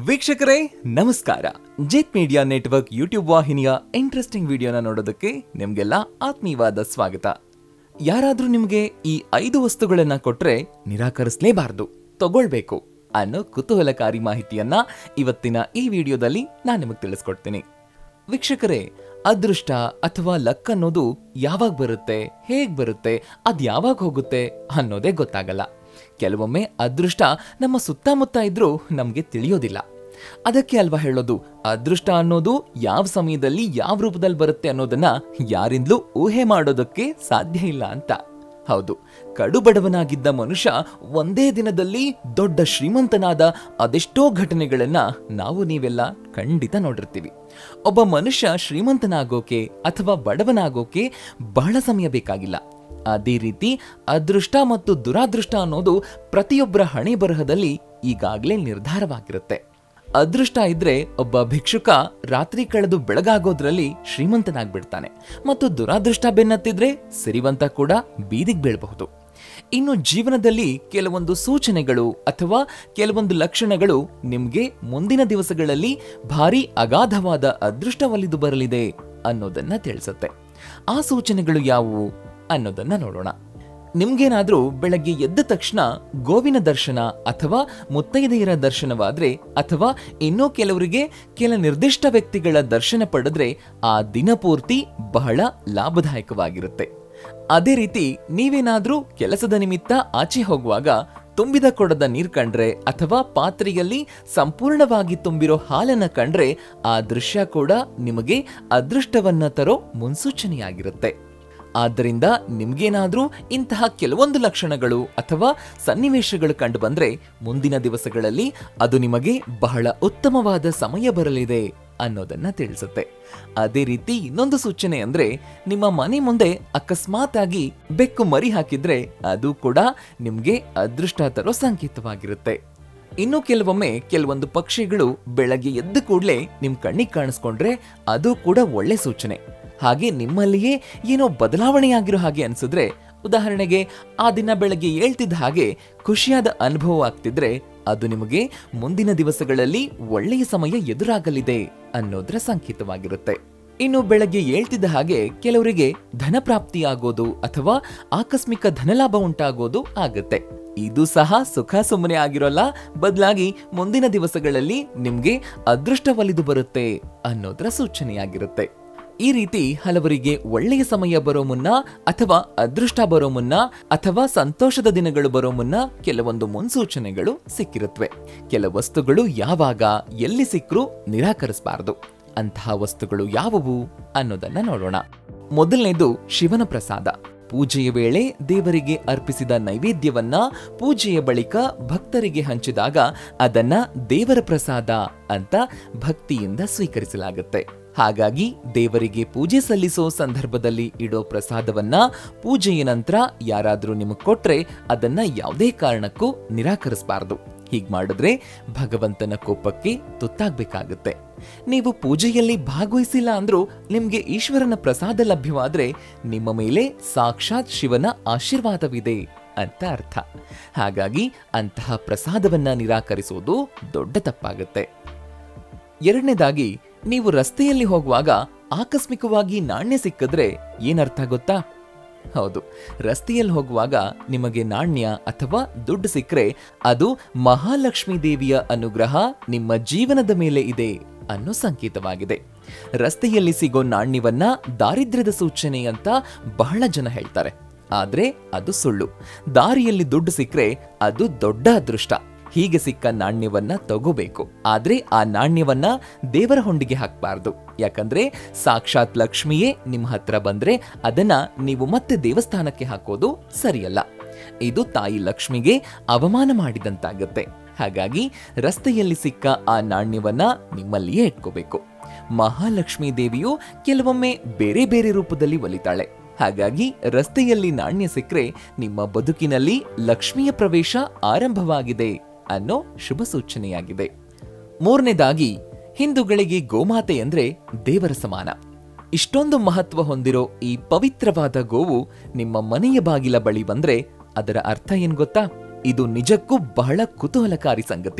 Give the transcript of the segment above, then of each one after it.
ವೀಕ್ಷಕರೇ ನಮಸ್ಕಾರ Jet media network YouTube ವಾಹಿನಿಯ ಇಂಟ್ರೆಸ್ಟಿಂಗ್ ವಿಡಿಯೋನ ನೋಡೋದಕ್ಕೆ ನಿಮ್ಗೆಲ್ಲ ಆತ್ಮೀಯವಾದ ಸ್ವಾಗತ ಯಾರಾದ್ರೂ ನಿಮ್ಗೆ ಈ ಐದು ವಸ್ತುಗಳನ್ನ ಕೊಟ್ರೆ ನಿರಾಕರಿಸಲೇಬಾರದು ತಗೊಳ್ಬೇಕು ಅನ್ನೋ ಕುತೂಹಲಕಾರಿ ಮಾಹಿತಿಯನ್ನ ಇವತ್ತಿನ ಈ ವಿಡಿಯೋದಲ್ಲಿ ನಾನು ನಿಮಗೆ ತಿಳಿಸ್ಕೊಡ್ತೀನಿ ವೀಕ್ಷಕರೇ ಅದೃಷ್ಟ ಅಥವಾ ಲಕ್ ಅನ್ನೋದು ಯಾವಾಗ ಬರುತ್ತೆ ಹೇಗ್ ಬರುತ್ತೆ ಅದ್ ಯಾವಾಗ ಹೋಗುತ್ತೆ ಅನ್ನೋದೇ ಗೊತ್ತಾಗಲ್ಲ ಕೆಲವೊಮ್ಮೆ ಅದೃಷ್ಟ ನಮ್ಮ ಸುತ್ತಮುತ್ತ ಇದ್ರೂ ನಮ್ಗೆ ತಿಳಿಯೋದಿಲ್ಲ ಅದಕ್ಕೆ ಅಲ್ವಾ ಹೇಳೋದು ಅದೃಷ್ಟ ಅನ್ನೋದು ಯಾವ ಸಮಯದಲ್ಲಿ ಯಾವ ರೂಪದಲ್ಲಿ ಬರುತ್ತೆ ಅನ್ನೋದನ್ನ ಯಾರಿಂದಲೂ ಊಹೆ ಮಾಡೋದಕ್ಕೆ ಸಾಧ್ಯ ಇಲ್ಲ ಅಂತ ಹೌದು ಕಡುಬಡವನಾಗಿದ್ದ ಮನುಷ್ಯ ಒಂದೇ ದಿನದಲ್ಲಿ ದೊಡ್ಡ ಶ್ರೀಮಂತನಾದ ಅದೆಷ್ಟೋ ಘಟನೆಗಳನ್ನ ನಾವು ನೀವೆಲ್ಲ ಖಂಡಿತ ನೋಡಿರ್ತೀವಿ ಒಬ್ಬ ಮನುಷ್ಯ ಶ್ರೀಮಂತನಾಗೋಕೆ ಅಥವಾ ಬಡವನಾಗೋಕೆ ಬಹಳ ಸಮಯ ಬೇಕಾಗಿಲ್ಲ ಅದೇ ರೀತಿ ಅದೃಷ್ಟ ಮತ್ತು ದುರಾದೃಷ್ಟ ಅನ್ನೋದು ಪ್ರತಿಯೊಬ್ಬರ ಹಣೆ ಬರಹದಲ್ಲಿ ಈಗಾಗಲೇ ನಿರ್ಧಾರವಾಗಿರುತ್ತೆ ಅದೃಷ್ಟ ಇದ್ರೆ ಒಬ್ಬ ಭಿಕ್ಷುಕ ರಾತ್ರಿ ಕಳೆದು ಬೆಳಗಾಗೋದ್ರಲ್ಲಿ ಶ್ರೀಮಂತನಾಗ್ಬಿಡ್ತಾನೆ ಮತ್ತು ದುರಾದೃಷ್ಟ ಬೆನ್ನತ್ತಿದ್ರೆ ಸಿರಿವಂತ ಕೂಡ ಬೀದಿಗೆ ಬೀಳಬಹುದು ಇನ್ನು ಜೀವನದಲ್ಲಿ ಕೆಲವೊಂದು ಸೂಚನೆಗಳು ಅಥವಾ ಕೆಲವೊಂದು ಲಕ್ಷಣಗಳು ನಿಮ್ಗೆ ಮುಂದಿನ ದಿವಸಗಳಲ್ಲಿ ಭಾರಿ ಅಗಾಧವಾದ ಅದೃಷ್ಟ ಒಲಿದು ಬರಲಿದೆ ಅನ್ನೋದನ್ನ ತಿಳಿಸುತ್ತೆ ಆ ಸೂಚನೆಗಳು ಯಾವುವು ಅನ್ನೋದನ್ನ ನೋಡೋಣ ನಿಮ್ಗೇನಾದ್ರೂ ಬೆಳಗ್ಗೆ ಎದ್ದ ತಕ್ಷಣ ಗೋವಿನ ದರ್ಶನ ಅಥವಾ ಮುತ್ತೈದೆಯರ ದರ್ಶನವಾದ್ರೆ ಅಥವಾ ಇನ್ನೂ ಕೆಲವರಿಗೆ ಕೆಲ ನಿರ್ದಿಷ್ಟ ವ್ಯಕ್ತಿಗಳ ದರ್ಶನ ಪಡೆದ್ರೆ ಆ ದಿನಪೂರ್ತಿ ಬಹಳ ಲಾಭದಾಯಕವಾಗಿರುತ್ತೆ ಅದೇ ರೀತಿ ನೀವೇನಾದ್ರೂ ಕೆಲಸದ ನಿಮಿತ್ತ ಆಚೆ ಹೋಗುವಾಗ ತುಂಬಿದ ಕೊಡದ ನೀರ್ ಕಂಡ್ರೆ ಅಥವಾ ಪಾತ್ರೆಯಲ್ಲಿ ಸಂಪೂರ್ಣವಾಗಿ ತುಂಬಿರೋ ಹಾಲನ್ನ ಕಂಡ್ರೆ ಆ ದೃಶ್ಯ ಕೂಡ ನಿಮಗೆ ಅದೃಷ್ಟವನ್ನ ತರೋ ಮುನ್ಸೂಚನೆಯಾಗಿರುತ್ತೆ ಆದ್ದರಿಂದ ನಿಮ್ಗೇನಾದ್ರೂ ಇಂತಹ ಕೆಲವೊಂದು ಲಕ್ಷಣಗಳು ಅಥವಾ ಸನ್ನಿವೇಶಗಳು ಕಂಡು ಬಂದ್ರೆ ಮುಂದಿನ ದಿವಸಗಳಲ್ಲಿ ಅದು ನಿಮಗೆ ಬಹಳ ಉತ್ತಮವಾದ ಸಮಯ ಬರಲಿದೆ ಅನ್ನೋದನ್ನ ತಿಳಿಸುತ್ತೆ ಅದೇ ರೀತಿ ಇನ್ನೊಂದು ಸೂಚನೆ ಅಂದ್ರೆ ನಿಮ್ಮ ಮನೆ ಮುಂದೆ ಅಕಸ್ಮಾತ್ ಆಗಿ ಬೆಕ್ಕು ಮರಿ ಹಾಕಿದ್ರೆ ಅದು ಕೂಡ ನಿಮ್ಗೆ ಅದೃಷ್ಟ ತರೋ ಸಂಕೇತವಾಗಿರುತ್ತೆ ಇನ್ನು ಕೆಲವೊಮ್ಮೆ ಕೆಲವೊಂದು ಪಕ್ಷಿಗಳು ಬೆಳಗ್ಗೆ ಎದ್ದ ಕೂಡಲೇ ನಿಮ್ ಕಣ್ಣಿಗೆ ಕಾಣಿಸ್ಕೊಂಡ್ರೆ ಅದು ಕೂಡ ಒಳ್ಳೆ ಸೂಚನೆ ಹಾಗೆ ನಿಮ್ಮಲ್ಲಿಯೇ ಏನೋ ಬದಲಾವಣೆಯಾಗಿರೋ ಹಾಗೆ ಅನ್ಸಿದ್ರೆ ಉದಾಹರಣೆಗೆ ಆ ದಿನ ಬೆಳಗ್ಗೆ ಏಳ್ತಿದ್ದ ಹಾಗೆ ಖುಷಿಯಾದ ಅನುಭವ ಆಗ್ತಿದ್ರೆ ಅದು ನಿಮಗೆ ಮುಂದಿನ ದಿವಸಗಳಲ್ಲಿ ಒಳ್ಳೆಯ ಸಮಯ ಎದುರಾಗಲಿದೆ ಅನ್ನೋದ್ರ ಸಂಕೇತವಾಗಿರುತ್ತೆ ಇನ್ನು ಬೆಳಗ್ಗೆ ಏಳ್ತಿದ್ದ ಹಾಗೆ ಕೆಲವರಿಗೆ ಧನ ಪ್ರಾಪ್ತಿಯಾಗೋದು ಅಥವಾ ಆಕಸ್ಮಿಕ ಧನಲಾಭ ಉಂಟಾಗೋದು ಆಗುತ್ತೆ ಇದು ಸಹ ಸುಖ ಸುಮ್ಮನೆ ಆಗಿರೋಲ್ಲ ಬದಲಾಗಿ ಮುಂದಿನ ದಿವಸಗಳಲ್ಲಿ ನಿಮ್ಗೆ ಅದೃಷ್ಟ ಒಲಿದು ಬರುತ್ತೆ ಅನ್ನೋದ್ರ ಸೂಚನೆಯಾಗಿರುತ್ತೆ ಈ ರೀತಿ ಹಲವರಿಗೆ ಒಳ್ಳೆಯ ಸಮಯ ಬರೋ ಮುನ್ನ ಅಥವಾ ಅದೃಷ್ಟ ಬರೋ ಮುನ್ನ ಅಥವಾ ಸಂತೋಷದ ದಿನಗಳು ಬರೋ ಮುನ್ನ ಕೆಲವೊಂದು ಮುನ್ಸೂಚನೆಗಳು ಸಿಕ್ಕಿರುತ್ತವೆ ಕೆಲ ವಸ್ತುಗಳು ಯಾವಾಗ ಎಲ್ಲಿ ಸಿಕ್ಕರೂ ನಿರಾಕರಿಸಬಾರದು ಅಂತಹ ವಸ್ತುಗಳು ಯಾವುವು ಅನ್ನೋದನ್ನ ನೋಡೋಣ ಮೊದಲನೇದು ಶಿವನ ಪ್ರಸಾದ ಪೂಜೆಯ ವೇಳೆ ದೇವರಿಗೆ ಅರ್ಪಿಸಿದ ನೈವೇದ್ಯವನ್ನ ಪೂಜೆಯ ಬಳಿಕ ಭಕ್ತರಿಗೆ ಹಂಚಿದಾಗ ಅದನ್ನ ದೇವರ ಪ್ರಸಾದ ಅಂತ ಭಕ್ತಿಯಿಂದ ಸ್ವೀಕರಿಸಲಾಗುತ್ತೆ ಹಾಗಾಗಿ ದೇವರಿಗೆ ಪೂಜೆ ಸಲ್ಲಿಸೋ ಸಂದರ್ಭದಲ್ಲಿ ಇಡೋ ಪ್ರಸಾದವನ್ನ ಪೂಜೆಯ ನಂತರ ಯಾರಾದ್ರೂ ನಿಮಗೆ ಕೊಟ್ರೆ ಅದನ್ನ ಯಾವುದೇ ಕಾರಣಕ್ಕೂ ನಿರಾಕರಿಸಬಾರದು ಹೀಗ್ ಮಾಡಿದ್ರೆ ಭಗವಂತನ ಕೋಪಕ್ಕೆ ತುತ್ತಾಗ್ಬೇಕಾಗುತ್ತೆ ನೀವು ಪೂಜೆಯಲ್ಲಿ ಭಾಗವಹಿಸಿಲ್ಲ ಅಂದ್ರೂ ನಿಮ್ಗೆ ಈಶ್ವರನ ಪ್ರಸಾದ ಲಭ್ಯವಾದ್ರೆ ನಿಮ್ಮ ಮೇಲೆ ಸಾಕ್ಷಾತ್ ಶಿವನ ಆಶೀರ್ವಾದವಿದೆ ಅಂತ ಅರ್ಥ ಹಾಗಾಗಿ ಅಂತಹ ಪ್ರಸಾದವನ್ನ ನಿರಾಕರಿಸೋದು ದೊಡ್ಡ ತಪ್ಪಾಗುತ್ತೆ ಎರಡನೇದಾಗಿ ನೀವು ರಸ್ತೆಯಲ್ಲಿ ಹೋಗುವಾಗ ಆಕಸ್ಮಿಕವಾಗಿ ನಾಣ್ಯ ಸಿಕ್ಕಿದ್ರೆ ಏನರ್ಥ ಗೊತ್ತಾ ಹೌದು ರಸ್ತೆಯಲ್ಲಿ ಹೋಗುವಾಗ ನಿಮಗೆ ನಾಣ್ಯ ಅಥವಾ ದುಡ್ಡು ಸಿಕ್ಕರೆ ಅದು ಮಹಾಲಕ್ಷ್ಮೀ ದೇವಿಯ ಅನುಗ್ರಹ ನಿಮ್ಮ ಜೀವನದ ಮೇಲೆ ಇದೆ ಅನ್ನೋ ಸಂಕೇತವಾಗಿದೆ ರಸ್ತೆಯಲ್ಲಿ ಸಿಗೋ ನಾಣ್ಯವನ್ನ ದಾರಿದ್ರ್ಯದ ಸೂಚನೆ ಅಂತ ಬಹಳ ಜನ ಹೇಳ್ತಾರೆ ಆದ್ರೆ ಅದು ಸುಳ್ಳು ದಾರಿಯಲ್ಲಿ ದುಡ್ಡು ಸಿಕ್ಕರೆ ಅದು ದೊಡ್ಡ ಅದೃಷ್ಟ ಹೀಗೆ ಸಿಕ್ಕ ನಾಣ್ಯವನ್ನ ತಗೋಬೇಕು ಆದ್ರೆ ಆ ನಾಣ್ಯವನ್ನ ದೇವರ ಹೊಂಡಿಗೆ ಹಾಕ್ಬಾರ್ದು ಯಾಕಂದ್ರೆ ಸಾಕ್ಷಾತ್ ಲಕ್ಷ್ಮಿಯೇ ನಿಮ್ಮ ಹತ್ರ ಬಂದ್ರೆ ಅದನ್ನ ನೀವು ಮತ್ತೆ ದೇವಸ್ಥಾನಕ್ಕೆ ಹಾಕೋದು ಸರಿಯಲ್ಲ ಇದು ತಾಯಿ ಲಕ್ಷ್ಮಿಗೆ ಅವಮಾನ ಮಾಡಿದಂತಾಗತ್ತೆ ಹಾಗಾಗಿ ರಸ್ತೆಯಲ್ಲಿ ಸಿಕ್ಕ ಆ ನಾಣ್ಯವನ್ನ ನಿಮ್ಮಲ್ಲಿಯೇ ಇಟ್ಕೋಬೇಕು ಮಹಾಲಕ್ಷ್ಮೀ ದೇವಿಯು ಕೆಲವೊಮ್ಮೆ ಬೇರೆ ಬೇರೆ ರೂಪದಲ್ಲಿ ಒಲಿತಾಳೆ ಹಾಗಾಗಿ ರಸ್ತೆಯಲ್ಲಿ ನಾಣ್ಯ ಸಿಕ್ಕರೆ ನಿಮ್ಮ ಬದುಕಿನಲ್ಲಿ ಲಕ್ಷ್ಮಿಯ ಪ್ರವೇಶ ಆರಂಭವಾಗಿದೆ ಅನ್ನೋ ಶುಭ ಸೂಚನೆಯಾಗಿದೆ ಮೂರನೇದಾಗಿ ಹಿಂದೂಗಳಿಗೆ ಗೋಮಾತೆ ಅಂದ್ರೆ ದೇವರ ಸಮಾನ ಇಷ್ಟೊಂದು ಮಹತ್ವ ಹೊಂದಿರೋ ಈ ಪವಿತ್ರವಾದ ಗೋವು ನಿಮ್ಮ ಮನೆಯ ಬಾಗಿಲ ಬಳಿ ಬಂದ್ರೆ ಅದರ ಅರ್ಥ ಏನ್ ಗೊತ್ತಾ ಇದು ನಿಜಕ್ಕೂ ಬಹಳ ಕುತೂಹಲಕಾರಿ ಸಂಗತಿ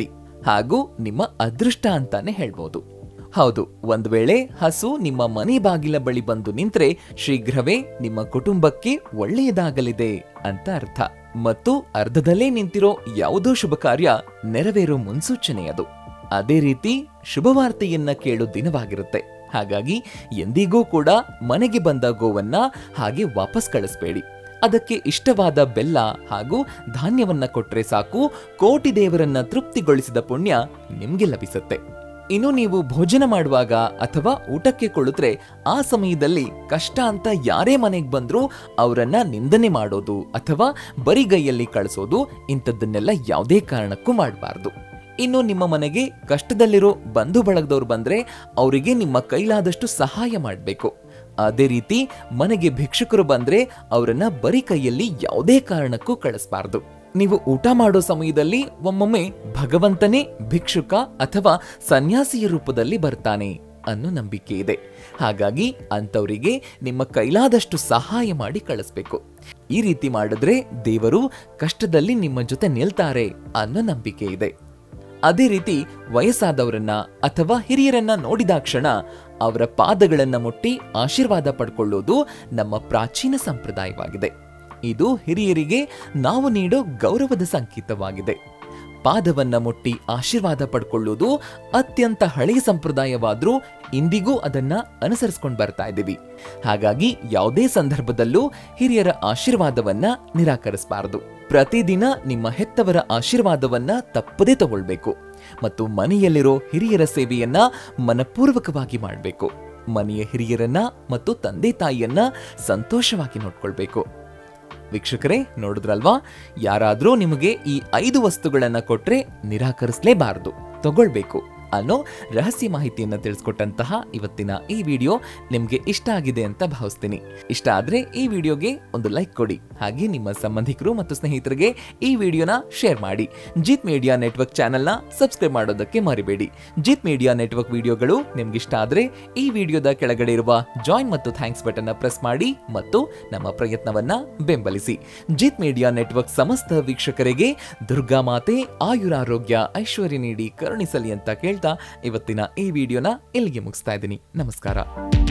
ಹಾಗೂ ನಿಮ್ಮ ಅದೃಷ್ಟ ಅಂತಾನೆ ಹೇಳ್ಬೋದು ಹೌದು ಒಂದ್ ವೇಳೆ ಹಸು ನಿಮ್ಮ ಮನೆ ಬಾಗಿಲ ಬಳಿ ಬಂದು ನಿಂತ್ರೆ ಶೀಘ್ರವೇ ನಿಮ್ಮ ಕುಟುಂಬಕ್ಕೆ ಒಳ್ಳೆಯದಾಗಲಿದೆ ಅಂತ ಅರ್ಥ ಮತ್ತು ಅರ್ಧದಲ್ಲೇ ನಿಂತಿರೋ ಯಾವುದೋ ಶುಭ ಕಾರ್ಯ ನೆರವೇರೋ ಮುನ್ಸೂಚನೆ ಅದು ಅದೇ ರೀತಿ ಶುಭವಾರ್ತೆಯನ್ನ ಕೇಳೋ ದಿನವಾಗಿರುತ್ತೆ ಹಾಗಾಗಿ ಎಂದಿಗೂ ಕೂಡ ಮನೆಗೆ ಬಂದ ಗೋವನ್ನ ಹಾಗೆ ವಾಪಸ್ ಕಳಿಸ್ಬೇಡಿ ಅದಕ್ಕೆ ಇಷ್ಟವಾದ ಬೆಲ್ಲ ಹಾಗೂ ಧಾನ್ಯವನ್ನ ಕೊಟ್ರೆ ಸಾಕು ಕೋಟಿ ದೇವರನ್ನ ತೃಪ್ತಿಗೊಳಿಸಿದ ಪುಣ್ಯ ನಿಮ್ಗೆ ಲಭಿಸುತ್ತೆ ಇನ್ನು ನೀವು ಭೋಜನ ಮಾಡುವಾಗ ಅಥವಾ ಊಟಕ್ಕೆ ಕುಳಿತರೆ ಆ ಸಮಯದಲ್ಲಿ ಕಷ್ಟ ಅಂತ ಯಾರೇ ಮನೆಗೆ ಬಂದ್ರೂ ಅವರನ್ನ ನಿಂದನೆ ಮಾಡೋದು ಅಥವಾ ಬರಿಗೈಯಲ್ಲಿ ಕಳಿಸೋದು ಇಂಥದ್ದನ್ನೆಲ್ಲ ಯಾವುದೇ ಕಾರಣಕ್ಕೂ ಮಾಡಬಾರ್ದು ಇನ್ನು ನಿಮ್ಮ ಮನೆಗೆ ಕಷ್ಟದಲ್ಲಿರೋ ಬಂಧು ಬಳಗದವ್ರು ಬಂದ್ರೆ ಅವರಿಗೆ ನಿಮ್ಮ ಕೈಲಾದಷ್ಟು ಸಹಾಯ ಮಾಡಬೇಕು ಅದೇ ರೀತಿ ಮನೆಗೆ ಭಿಕ್ಷುಕರು ಬಂದ್ರೆ ಅವರನ್ನ ಬರಿ ಕೈಯಲ್ಲಿ ಯಾವುದೇ ಕಾರಣಕ್ಕೂ ಕಳಿಸಬಾರ್ದು ನೀವು ಊಟ ಮಾಡೋ ಸಮಯದಲ್ಲಿ ಒಮ್ಮೊಮ್ಮೆ ಭಗವಂತನೇ ಭಿಕ್ಷುಕ ಅಥವಾ ಸನ್ಯಾಸಿಯ ರೂಪದಲ್ಲಿ ಬರ್ತಾನೆ ಅನ್ನೋ ನಂಬಿಕೆ ಇದೆ ಹಾಗಾಗಿ ಅಂತವರಿಗೆ ನಿಮ್ಮ ಕೈಲಾದಷ್ಟು ಸಹಾಯ ಮಾಡಿ ಕಳಿಸ್ಬೇಕು ಈ ರೀತಿ ಮಾಡಿದ್ರೆ ದೇವರು ಕಷ್ಟದಲ್ಲಿ ನಿಮ್ಮ ಜೊತೆ ನಿಲ್ತಾರೆ ಅನ್ನೋ ನಂಬಿಕೆ ಇದೆ ಅದೇ ರೀತಿ ವಯಸ್ಸಾದವರನ್ನ ಅಥವಾ ಹಿರಿಯರನ್ನ ನೋಡಿದಾಕ್ಷಣ ಅವರ ಪಾದಗಳನ್ನ ಮುಟ್ಟಿ ಆಶೀರ್ವಾದ ಪಡ್ಕೊಳ್ಳೋದು ನಮ್ಮ ಪ್ರಾಚೀನ ಸಂಪ್ರದಾಯವಾಗಿದೆ ಇದು ಹಿರಿಯರಿಗೆ ನಾವು ನೀಡೋ ಗೌರವದ ಸಂಕೇತವಾಗಿದೆ ಪಾದವನ್ನ ಮುಟ್ಟಿ ಆಶೀರ್ವಾದ ಪಡ್ಕೊಳ್ಳೋದು ಅತ್ಯಂತ ಹಳೆಯ ಸಂಪ್ರದಾಯವಾದ್ರೂ ಇಂದಿಗೂ ಅದನ್ನ ಅನುಸರಿಸ್ಕೊಂಡು ಬರ್ತಾ ಇದ್ದೀವಿ ಹಾಗಾಗಿ ಯಾವುದೇ ಸಂದರ್ಭದಲ್ಲೂ ಹಿರಿಯರ ಆಶೀರ್ವಾದವನ್ನ ನಿರಾಕರಿಸಬಾರದು ಪ್ರತಿದಿನ ನಿಮ್ಮ ಹೆತ್ತವರ ಆಶೀರ್ವಾದವನ್ನ ತಪ್ಪದೇ ತಗೊಳ್ಬೇಕು ಮತ್ತು ಮನೆಯಲ್ಲಿರೋ ಹಿರಿಯರ ಸೇವೆಯನ್ನ ಮನಪೂರ್ವಕವಾಗಿ ಮಾಡಬೇಕು ಮನೆಯ ಹಿರಿಯರನ್ನ ಮತ್ತು ತಂದೆ ತಾಯಿಯನ್ನ ಸಂತೋಷವಾಗಿ ನೋಡ್ಕೊಳ್ಬೇಕು ವೀಕ್ಷಕರೇ ನೋಡಿದ್ರಲ್ವಾ ಯಾರಾದ್ರೂ ನಿಮಗೆ ಈ ಐದು ವಸ್ತುಗಳನ್ನ ಕೊಟ್ರೆ ನಿರಾಕರಿಸಲೇಬಾರದು ತಗೊಳ್ಬೇಕು ಅನ್ನೋ ರಹಸ್ಯ ಮಾಹಿತಿಯನ್ನ ತಿಳಿಸ್ಕೊಟ್ಟಂತಹ ಇವತ್ತಿನ ಈ ವಿಡಿಯೋ ನಿಮ್ಗೆ ಇಷ್ಟ ಆಗಿದೆ ಅಂತ ಭಾವಿಸ್ತೀನಿ ಇಷ್ಟ ಆದ್ರೆ ಈ ವಿಡಿಯೋಗೆ ಒಂದು ಲೈಕ್ ಕೊಡಿ ಹಾಗೆ ನಿಮ್ಮ ಸಂಬಂಧಿಕರು ಮತ್ತು ಸ್ನೇಹಿತರಿಗೆ ಈ ವಿಡಿಯೋನ ಶೇರ್ ಮಾಡಿ ಜಿತ್ ಮೀಡಿಯಾ ನೆಟ್ವರ್ಕ್ ಚಾನೆಲ್ನ ಸಬ್ಸ್ಕ್ರೈಬ್ ಮಾಡೋದಕ್ಕೆ ಮರಿಬೇಡಿ ಜಿತ್ ಮೀಡಿಯಾ ನೆಟ್ವರ್ಕ್ ವಿಡಿಯೋಗಳು ನಿಮ್ಗೆ ಇಷ್ಟ ಆದ್ರೆ ಈ ವಿಡಿಯೋದ ಕೆಳಗಡೆ ಇರುವ ಜಾಯಿನ್ ಮತ್ತು ಥ್ಯಾಂಕ್ಸ್ ಬಟನ್ ಪ್ರೆಸ್ ಮಾಡಿ ಮತ್ತು ನಮ್ಮ ಪ್ರಯತ್ನವನ್ನ ಬೆಂಬಲಿಸಿ ಜಿತ್ ಮೀಡಿಯಾ ನೆಟ್ವರ್ಕ್ ಸಮಸ್ತ ವೀಕ್ಷಕರಿಗೆ ದುರ್ಗಾ ಮಾತೆ ಆಯುರಾರೋಗ್ಯ ಐಶ್ವರ್ಯ ನೀಡಿ ಕರುಣಿಸಲಿ ಅಂತ ಕೇಳ್ತಾ ಇವತ್ತಿನ ಈ ವಿಡಿಯೋನ ಇಲ್ಲಿಗೆ ಮುಗಿಸ್ತಾ ಇದ್ದೀನಿ ನಮಸ್ಕಾರ